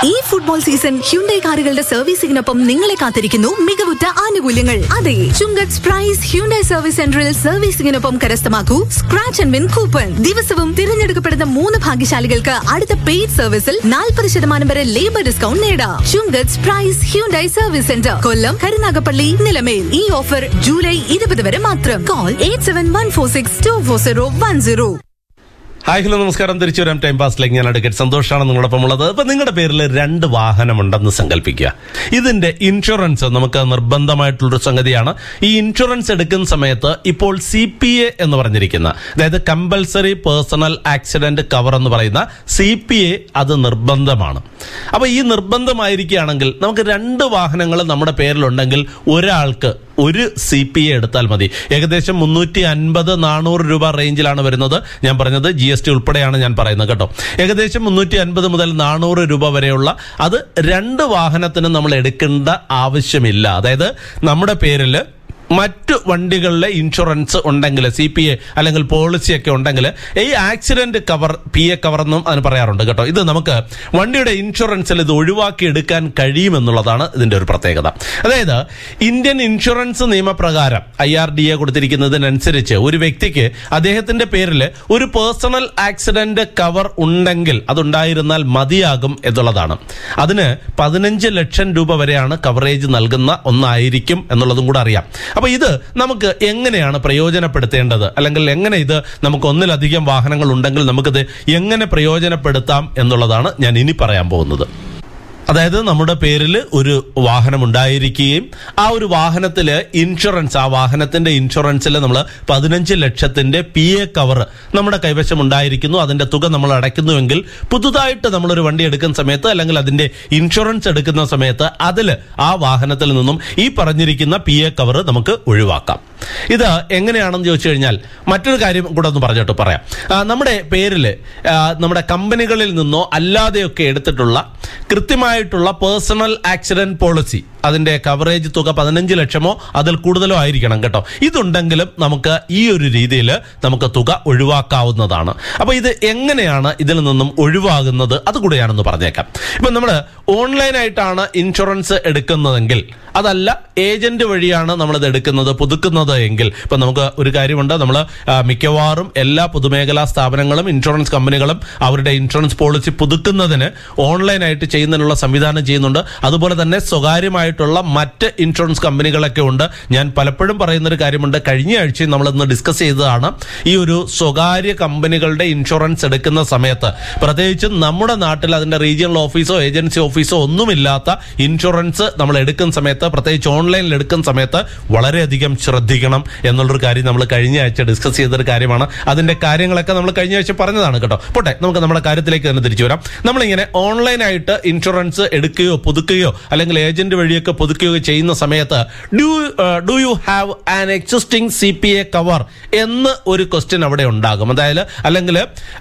ഈ football season Hyundai കാറുകളുടെ സർവീസിംഗിനൊപ്പം നിങ്ങളെ കാത്തിരിക്കുന്നു മികവുറ്റ ആനുകൂല്യങ്ങൾ അതെ ചുങ്കത്ത് പ്രൈസ് ഹ്യുണ്ടൈ സർവീസ് സെന്ററിൽ സർവീസിംഗിനൊപ്പം കരസ്ഥമാക്കൂ സ്ക്രാച്ച് ആൻഡ് വിൻ കൂപ്പൺ ദിവസവും തിരഞ്ഞെടുക്കപ്പെടുന്ന മൂന്ന് ഭാഗ്യശാലികൾക്ക് അടുത്ത പെയ്ഡ് സർവീസിൽ നാൽപ്പത് ശതമാനം വരെ ലേബർ ഡിസ്കൗണ്ട് നേടാം Chungath price Hyundai service centre Kollam Karunagappally Nilamel ഈ ഓഫർ ജൂലൈ ഇരുപത് വരെ മാത്രം call eight seven one four six two four zero one zero hi hello നമസ്കാരം തിരിച്ചു വരാം ടൈം പാസിലേക്ക് ഞാൻ അഡ്വക്കേറ്റ് സന്തോഷാണ് നിങ്ങളോടൊപ്പം ഉള്ളത് ഇപ്പൊ നിങ്ങളുടെ പേരിൽ രണ്ട് വാഹനമുണ്ടെന്ന് സങ്കല്പിക്കുക ഇതിന്റെ ഇൻഷുറൻസ് നമുക്ക് നിർബന്ധമായിട്ടുള്ളൊരു സംഗതിയാണ് ഈ ഇൻഷുറൻസ് എടുക്കുന്ന സമയത്ത് ഇപ്പോൾ സി പി എ എന്ന് പറഞ്ഞിരിക്കുന്ന അതായത് കമ്പൽസറി പേഴ്സണൽ ആക്സിഡന്റ് കവർ എന്ന് പറയുന്ന സി പി എ അത് നിർബന്ധമാണ് അപ്പൊ ഈ നിർബന്ധമായിരിക്കുകയാണെങ്കിൽ നമുക്ക് രണ്ട് വാഹനങ്ങൾ നമ്മുടെ പേരിലുണ്ടെങ്കിൽ ഒരാൾക്ക് ഒരു സി പി എ എടുത്താൽ മതി ഏകദേശം മുന്നൂറ്റി അൻപത് നാനൂറ് രൂപ റേഞ്ചിലാണ് വരുന്നത് ഞാൻ പറഞ്ഞത് ജി എസ് ടി ഉൾപ്പെടെയാണ് ഞാൻ പറയുന്നത് കേട്ടോ ഏകദേശം മുന്നൂറ്റി അൻപത് മുതൽ നാനൂറ് രൂപ വരെയുള്ള അത് രണ്ട് വാഹനത്തിന് നമ്മൾ എടുക്കേണ്ട ആവശ്യമില്ല അതായത് നമ്മുടെ പേരിൽ മറ്റു വണ്ടികളിലെ ഇൻഷുറൻസ് ഉണ്ടെങ്കിൽ സി പി എ അല്ലെങ്കിൽ പോളിസി ഒക്കെ ഉണ്ടെങ്കിൽ ഈ accident cover P A cover എന്നും അതിന് പറയാറുണ്ട് കേട്ടോ ഇത് നമുക്ക് വണ്ടിയുടെ ഇൻഷുറൻസിൽ ഇത് ഒഴിവാക്കി എടുക്കാൻ കഴിയുമെന്നുള്ളതാണ് ഇതിന്റെ ഒരു പ്രത്യേകത അതായത് ഇന്ത്യൻ ഇൻഷുറൻസ് നിയമപ്രകാരം ഐ ആർ ഡി എ കൊടുത്തിരിക്കുന്നതിനനുസരിച്ച് ഒരു വ്യക്തിക്ക് അദ്ദേഹത്തിന്റെ പേരിൽ ഒരു പേഴ്സണൽ ആക്സിഡന്റ് കവർ ഉണ്ടെങ്കിൽ അതുണ്ടായിരുന്നാൽ മതിയാകും എന്നുള്ളതാണ് അതിന് പതിനഞ്ച് ലക്ഷം രൂപ വരെയാണ് കവറേജ് നൽകുന്ന ഒന്നായിരിക്കും എന്നുള്ളതും കൂടെ അറിയാം അപ്പൊ ഇത് നമുക്ക് എങ്ങനെയാണ് പ്രയോജനപ്പെടുത്തേണ്ടത് അല്ലെങ്കിൽ എങ്ങനെ ഇത് നമുക്ക് ഒന്നിലധികം വാഹനങ്ങൾ ഉണ്ടെങ്കിൽ നമുക്കിത് എങ്ങനെ പ്രയോജനപ്പെടുത്താം എന്നുള്ളതാണ് ഞാൻ ഇനി പറയാൻ പോകുന്നത് അതായത് നമ്മുടെ പേരിൽ ഒരു വാഹനം ഉണ്ടായിരിക്കുകയും ആ ഒരു വാഹനത്തില് ഇൻഷുറൻസ് ആ വാഹനത്തിന്റെ ഇൻഷുറൻസിൽ നമ്മൾ പതിനഞ്ച് ലക്ഷത്തിന്റെ പി എ കവർ നമ്മുടെ കൈവശം ഉണ്ടായിരിക്കുന്നു അതിന്റെ തുക നമ്മൾ അടയ്ക്കുന്നുവെങ്കിൽ പുതുതായിട്ട് നമ്മളൊരു വണ്ടി എടുക്കുന്ന സമയത്ത് അല്ലെങ്കിൽ അതിന്റെ ഇൻഷുറൻസ് എടുക്കുന്ന സമയത്ത് അതിൽ ആ വാഹനത്തിൽ നിന്നും ഈ പറഞ്ഞിരിക്കുന്ന പി എ കവർ നമുക്ക് ഒഴിവാക്കാം ഇത് എങ്ങനെയാണെന്ന് ചോദിച്ചു കഴിഞ്ഞാൽ മറ്റൊരു കാര്യം കൂടെ ഒന്ന് പറഞ്ഞിട്ട് പറയാം ആ, നമ്മുടെ പേരിൽ നമ്മുടെ കമ്പനികളിൽ നിന്നോ അല്ലാതെയൊക്കെ എടുത്തിട്ടുള്ള കൃത്യമായിട്ടുള്ള പേഴ്സണൽ ആക്സിഡന്റ് പോളിസി അതിന്റെ കവറേജ് തുക പതിനഞ്ച് ലക്ഷമോ അതിൽ കൂടുതലോ ആയിരിക്കണം കേട്ടോ ഇതുണ്ടെങ്കിലും നമുക്ക് ഈ ഒരു രീതിയിൽ നമുക്ക് തുക ഒഴിവാക്കാവുന്നതാണ് അപ്പൊ ഇത് എങ്ങനെയാണ് ഇതിൽ നിന്നും ഒഴിവാകുന്നത് അതുകൂടെ ഞാനൊന്ന് പറഞ്ഞേക്കാം ഇപ്പൊ നമ്മൾ ഓൺലൈനായിട്ടാണ് ഇൻഷുറൻസ് എടുക്കുന്നതെങ്കിൽ അതല്ല ഏജന്റ് വഴിയാണ് നമ്മളിത് എടുക്കുന്നത് പുതുക്കുന്നത് എങ്കിൽ ഇപ്പൊ നമുക്ക് ഒരു കാര്യമുണ്ട് നമ്മൾ മിക്കവാറും എല്ലാ പൊതുമേഖലാ സ്ഥാപനങ്ങളും ഇൻഷുറൻസ് കമ്പനികളും അവരുടെ ഇൻഷുറൻസ് പോളിസി പുതുക്കുന്നതിന് ഓൺലൈനായിട്ട് ചെയ്യുന്നതിനുള്ള സംവിധാനം ചെയ്യുന്നുണ്ട് അതുപോലെ തന്നെ സ്വകാര്യമായിട്ടുള്ള മറ്റ് ഇൻഷുറൻസ് കമ്പനികളൊക്കെ ഉണ്ട് ഞാൻ പലപ്പോഴും പറയുന്ന ഒരു കാര്യമുണ്ട് കഴിഞ്ഞ ആഴ്ചയും നമ്മളിന്ന് ഡിസ്കസ് ചെയ്തതാണ് ഈ ഒരു സ്വകാര്യ കമ്പനികളുടെ ഇൻഷുറൻസ് എടുക്കുന്ന സമയത്ത് പ്രത്യേകിച്ച് നമ്മുടെ നാട്ടിൽ അതിന്റെ റീജിയണൽ ഓഫീസോ ഏജൻസി ഓഫീസോ ഒന്നുമില്ലാത്ത ഇൻഷുറൻസ് നമ്മൾ എടുക്കുന്ന സമയത്ത് പ്രത്യേകിച്ച് ഓൺലൈനിൽ എടുക്കുന്ന സമയത്ത് വളരെയധികം ശ്രദ്ധിക്കണം എന്നുള്ളൊരു കാര്യം നമ്മൾ കഴിഞ്ഞ ആഴ്ച ഡിസ്കസ് ചെയ്തൊരു കാര്യമാണ് അതിന്റെ കാര്യങ്ങളൊക്കെ നമ്മൾ കഴിഞ്ഞ ആഴ്ച പറഞ്ഞതാണ് കേട്ടോ പോട്ടെ നമുക്ക് നമ്മുടെ കാര്യത്തിലേക്ക് തന്നെ തിരിച്ചു വരാം നമ്മളിങ്ങനെ ഓൺലൈനായിട്ട് ഇൻഷുറൻസ് എടുക്കുകയോ പുതുക്കുകയോ അല്ലെങ്കിൽ ഏജന്റ് വഴിയൊക്കെ പുതുക്കുകയോ ചെയ്യുന്ന സമയത്ത് do do you have an existing C P A cover എന്ന് ഒരു ക്വസ്റ്റ്യൻ അവിടെ ഉണ്ടാകും അതായത് അല്ലെങ്കിൽ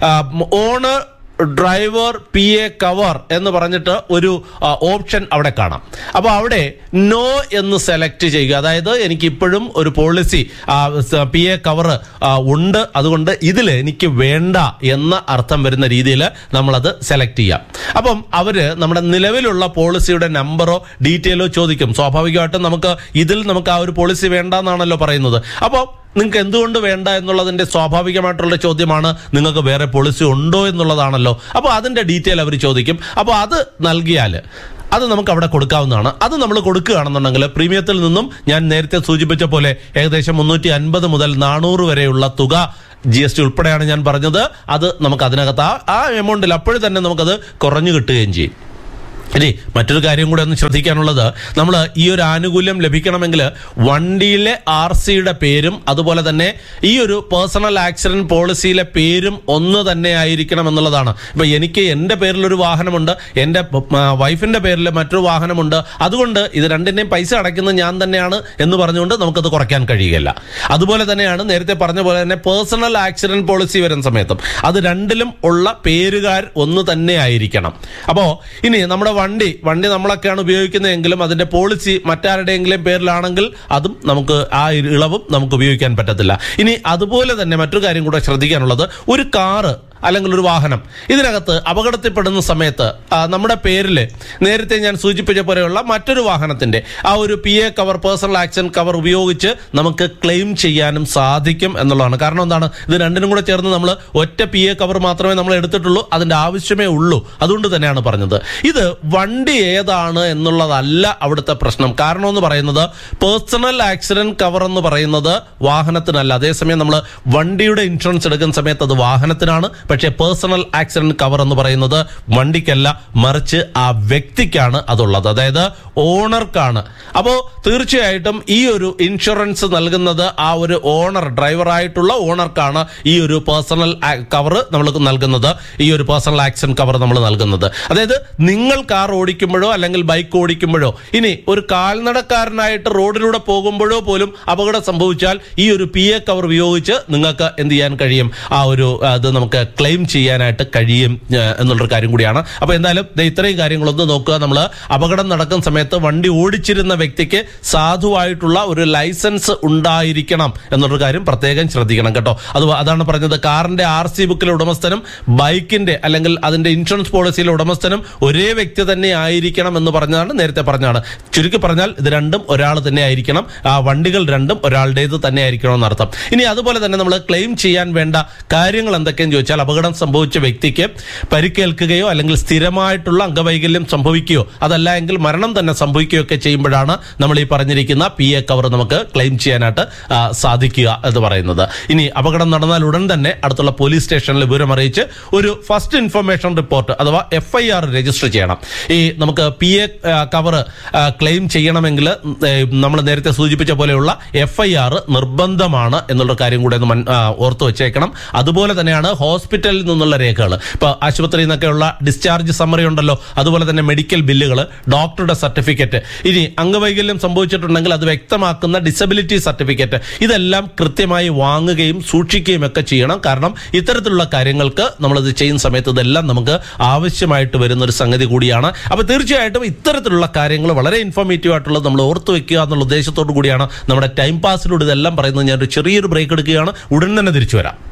owner driver P A cover എന്ന് പറഞ്ഞിട്ട് ഒരു ഓപ്ഷൻ അവിടെ കാണാം അപ്പോൾ അവിടെ നോ എന്ന് സെലക്ട് ചെയ്യുക അതായത് എനിക്ക് ഇപ്പോഴും ഒരു പോളിസി പി എ കവർ ഉണ്ട് അതുകൊണ്ട് ഇതിൽ എനിക്ക് വേണ്ട എന്ന അർത്ഥം വരുന്ന രീതിയിൽ നമ്മളത് സെലക്ട് ചെയ്യാം അപ്പം അവര് നമ്മുടെ നിലവിലുള്ള പോളിസിയുടെ നമ്പറോ ഡീറ്റെയിലോ ചോദിക്കും സ്വാഭാവികമായിട്ടും നമുക്ക് ഇതിൽ നമുക്ക് ആ ഒരു പോളിസി വേണ്ട എന്നാണല്ലോ പറയുന്നത് അപ്പോൾ നിങ്ങൾക്ക് എന്തുകൊണ്ട് വേണ്ട എന്നുള്ളതിന്റെ സ്വാഭാവികമായിട്ടുള്ള ചോദ്യമാണ് നിങ്ങൾക്ക് വേറെ പോളിസി ഉണ്ടോ എന്നുള്ളതാണല്ലോ അപ്പോൾ അതിന്റെ ഡീറ്റെയിൽ അവർ ചോദിക്കും അപ്പോൾ അത് നൽകിയാൽ അത് നമുക്ക് അവിടെ കൊടുക്കാവുന്നതാണ് അത് നമ്മൾ കൊടുക്കുകയാണെന്നുണ്ടെങ്കിൽ പ്രീമിയത്തിൽ നിന്നും ഞാൻ നേരത്തെ സൂചിപ്പിച്ച പോലെ ഏകദേശം മുന്നൂറ്റി അൻപത് മുതൽ നാനൂറ് വരെയുള്ള തുക ജി എസ് ടി ഉൾപ്പെടെയാണ് ഞാൻ പറഞ്ഞത് അത് നമുക്ക് അതിനകത്ത് ആ ആ എമൗണ്ടിൽ അപ്പോഴും തന്നെ നമുക്കത് കുറഞ്ഞു കിട്ടുകയും ചെയ്യും ഇനി മറ്റൊരു കാര്യം കൂടെ ഒന്ന് ശ്രദ്ധിക്കാനുള്ളത് നമ്മൾ ഈ ഒരു ആനുകൂല്യം ലഭിക്കണമെങ്കിൽ വണ്ടിയിലെ ആർ സിയുടെ പേരും അതുപോലെ തന്നെ ഈ ഒരു പേഴ്സണൽ ആക്സിഡന്റ് പോളിസിയിലെ പേരും ഒന്ന് തന്നെ ആയിരിക്കണം എന്നുള്ളതാണ് ഇപ്പൊ എനിക്ക് എൻ്റെ പേരിലൊരു വാഹനമുണ്ട് എൻ്റെ വൈഫിന്റെ പേരിൽ മറ്റൊരു വാഹനമുണ്ട് അതുകൊണ്ട് ഇത് രണ്ടിന്റെയും പൈസ അടയ്ക്കുന്നത് ഞാൻ തന്നെയാണ് എന്ന് പറഞ്ഞുകൊണ്ട് നമുക്കത് കുറയ്ക്കാൻ കഴിയുകയില്ല അതുപോലെ തന്നെയാണ് നേരത്തെ പറഞ്ഞ പോലെ തന്നെ പേഴ്സണൽ ആക്സിഡന്റ് പോളിസി വരുന്ന സമയത്തും അത് രണ്ടിലും ഉള്ള പേരുകാർ ഒന്ന് തന്നെ ആയിരിക്കണം അപ്പോ ഇനി നമ്മുടെ വണ്ടി വണ്ടി നമ്മളൊക്കെയാണ് ഉപയോഗിക്കുന്നതെങ്കിലും അതിന്റെ പോളിസി മറ്റാരുടെയെങ്കിലും പേരിലാണെങ്കിൽ അതും നമുക്ക് ആ ഇളവും നമുക്ക് ഉപയോഗിക്കാൻ പറ്റത്തില്ല ഇനി അതുപോലെ തന്നെ മറ്റൊരു കാര്യം കൂടെ ശ്രദ്ധിക്കാനുള്ളത് ഒരു കാറ് അല്ലെങ്കിൽ ഒരു വാഹനം ഇതിനകത്ത് അപകടത്തിൽപ്പെടുന്ന സമയത്ത് ആ, നമ്മുടെ പേരിൽ നേരത്തെ ഞാൻ സൂചിപ്പിച്ച പോലെയുള്ള മറ്റൊരു വാഹനത്തിന്റെ ആ ഒരു P A cover personal action cover ഉപയോഗിച്ച് നമുക്ക് ക്ലെയിം ചെയ്യാനും സാധിക്കും എന്നുള്ളതാണ് കാരണം എന്താണ് ഇത് രണ്ടിനും കൂടെ ചേർന്ന് നമ്മൾ ഒറ്റ പി എ കവർ മാത്രമേ നമ്മൾ എടുത്തിട്ടുള്ളൂ അതിന്റെ ആവശ്യമേ ഉള്ളൂ അതുകൊണ്ട് തന്നെയാണ് പറഞ്ഞത് ഇത് വണ്ടി ഏതാണ് എന്നുള്ളതല്ല അവിടുത്തെ പ്രശ്നം കാരണം എന്ന് പറയുന്നത് പേഴ്സണൽ ആക്സിഡന്റ് കവർ എന്ന് പറയുന്നത് വാഹനത്തിനല്ല അതേസമയം നമ്മൾ വണ്ടിയുടെ ഇൻഷുറൻസ് എടുക്കുന്ന സമയത്ത് അത് വാഹനത്തിനാണ് പക്ഷേ പേഴ്സണൽ ആക്സിഡന്റ് കവർ എന്ന് പറയുന്നത് വണ്ടിക്കല്ല മറിച്ച് ആ വ്യക്തിക്കാണ് അതുള്ളത് അതായത് ഓണർക്കാണ് അപ്പോൾ തീർച്ചയായിട്ടും ഈ ഒരു ഇൻഷുറൻസ് നൽകുന്നത് ആ ഒരു ഓണർ ഡ്രൈവറായിട്ടുള്ള ഓണർക്കാണ് ഈ ഒരു പേഴ്സണൽ കവർ നമ്മൾ നൽകുന്നത് ഈ ഒരു പേഴ്സണൽ ആക്സിഡന്റ് കവർ നമ്മൾ നൽകുന്നത് അതായത് നിങ്ങൾ കാർ ഓടിക്കുമ്പോഴോ അല്ലെങ്കിൽ ബൈക്ക് ഓടിക്കുമ്പോഴോ ഇനി ഒരു കാൽനടക്കാരനായിട്ട് റോഡിലൂടെ പോകുമ്പോഴോ പോലും അപകടം സംഭവിച്ചാൽ ഈ ഒരു പി എ കവർ ഉപയോഗിച്ച് നിങ്ങൾക്ക് എന്ത് ചെയ്യാൻ കഴിയും ആ ഒരു അത് നമുക്ക് ക്ലെയിം ചെയ്യാനായിട്ട് കഴിയും ഏഹ്, എന്നുള്ളൊരു കാര്യം കൂടിയാണ് അപ്പൊ എന്തായാലും ദേ ഇത്രയും കാര്യങ്ങളൊന്ന് നോക്കുക നമ്മൾ അപകടം നടക്കുന്ന സമയത്ത് വണ്ടി ഓടിച്ചിരുന്ന വ്യക്തിക്ക് സാധുവായിട്ടുള്ള ഒരു ലൈസൻസ് ഉണ്ടായിരിക്കണം എന്നുള്ളൊരു കാര്യം പ്രത്യേകം ശ്രദ്ധിക്കണം കേട്ടോ അത് അതാണ് പറഞ്ഞത് കാറിന്റെ ആർ സി ബുക്കിലെ ഉടമസ്ഥനും ബൈക്കിന്റെ അല്ലെങ്കിൽ അതിന്റെ ഇൻഷുറൻസ് പോളിസിയിലെ ഉടമസ്ഥനും ഒരേ വ്യക്തി തന്നെ ആയിരിക്കണം എന്ന് പറഞ്ഞതാണ് നേരത്തെ പറഞ്ഞാണ് ചുരുക്കി പറഞ്ഞാൽ ഇത് രണ്ടും ഒരാൾ തന്നെ ആയിരിക്കണം ആ വണ്ടികൾ രണ്ടും ഒരാളുടേത് തന്നെ ആയിരിക്കണം എന്നർത്ഥം ഇനി അതുപോലെ തന്നെ നമ്മൾ ക്ലെയിം ചെയ്യാൻ വേണ്ട കാര്യങ്ങൾ എന്തൊക്കെയെന്ന് ചോദിച്ചാൽ അപകടം സംഭവിച്ച വ്യക്തിക്ക് പരിക്കേൽക്കുകയോ അല്ലെങ്കിൽ സ്ഥിരമായിട്ടുള്ള അംഗവൈകല്യം സംഭവിക്കുകയോ അതല്ല എങ്കിൽ മരണം തന്നെ സംഭവിക്കുകയോ ഒക്കെ ചെയ്യുമ്പോഴാണ് നമ്മൾ ഈ പറഞ്ഞിരിക്കുന്ന പി എ കവർ നമുക്ക് ക്ലെയിം ചെയ്യാനായിട്ട് ആ, സാധിക്കുക എന്ന് പറയുന്നത് ഇനി അപകടം നടന്നാൽ ഉടൻ തന്നെ അടുത്തുള്ള പോലീസ് സ്റ്റേഷനിൽ വിവരം അറിയിച്ച് ഒരു ഫസ്റ്റ് ഇൻഫർമേഷൻ റിപ്പോർട്ട് അഥവാ എഫ് ഐ ആർ രജിസ്റ്റർ ചെയ്യണം ഈ നമുക്ക് പി എ കവർ ക്ലെയിം ചെയ്യണമെങ്കിൽ നമ്മൾ നേരത്തെ സൂചിപ്പിച്ച പോലെയുള്ള എഫ് ഐ ആർ നിർബന്ധമാണ് എന്നുള്ള കാര്യം കൂടെ ഒന്ന് മൻ- ആ, ഓർത്ത് വെച്ചേക്കണം അതുപോലെ തന്നെയാണ് ഹോസ്പിറ്റലിൽ നിന്നുള്ള രേഖകൾ ഇപ്പൊ ആശുപത്രിയിൽ നിന്നൊക്കെയുള്ള ഡിസ്ചാർജ് സമ്മറി ഉണ്ടല്ലോ അതുപോലെ തന്നെ മെഡിക്കൽ ബില്ലുകൾ ഡോക്ടറുടെ സർട്ടിഫിക്കറ്റ് ഇനി അംഗവൈകല്യം സംഭവിച്ചിട്ടുണ്ടെങ്കിൽ അത് വ്യക്തമാക്കുന്ന ഡിസബിലിറ്റി സർട്ടിഫിക്കറ്റ് ഇതെല്ലാം കൃത്യമായി വാങ്ങുകയും സൂക്ഷിക്കുകയും ഒക്കെ ചെയ്യണം കാരണം ഇത്തരത്തിലുള്ള കാര്യങ്ങൾക്ക് നമ്മളിത് ചെയ്യുന്ന സമയത്ത് ഇതെല്ലാം നമുക്ക് ആവശ്യമായിട്ട് വരുന്ന ഒരു സംഗതി കൂടിയാണ് അപ്പൊ തീർച്ചയായിട്ടും ഇത്തരത്തിലുള്ള കാര്യങ്ങൾ വളരെ ഇൻഫോർമേറ്റീവ് ആയിട്ടുള്ളത് നമ്മൾ ഓർത്തു വെക്കുക എന്നുള്ള ഉദ്ദേശത്തോടു കൂടിയാണ് നമ്മുടെ ടൈം പാസിലൂടെ ഇതെല്ലാം പറയുന്നത് ഞാൻ ഒരു ചെറിയൊരു ബ്രേക്ക് എടുക്കുകയാണ് ഉടൻ തന്നെ തിരിച്ചു വരാം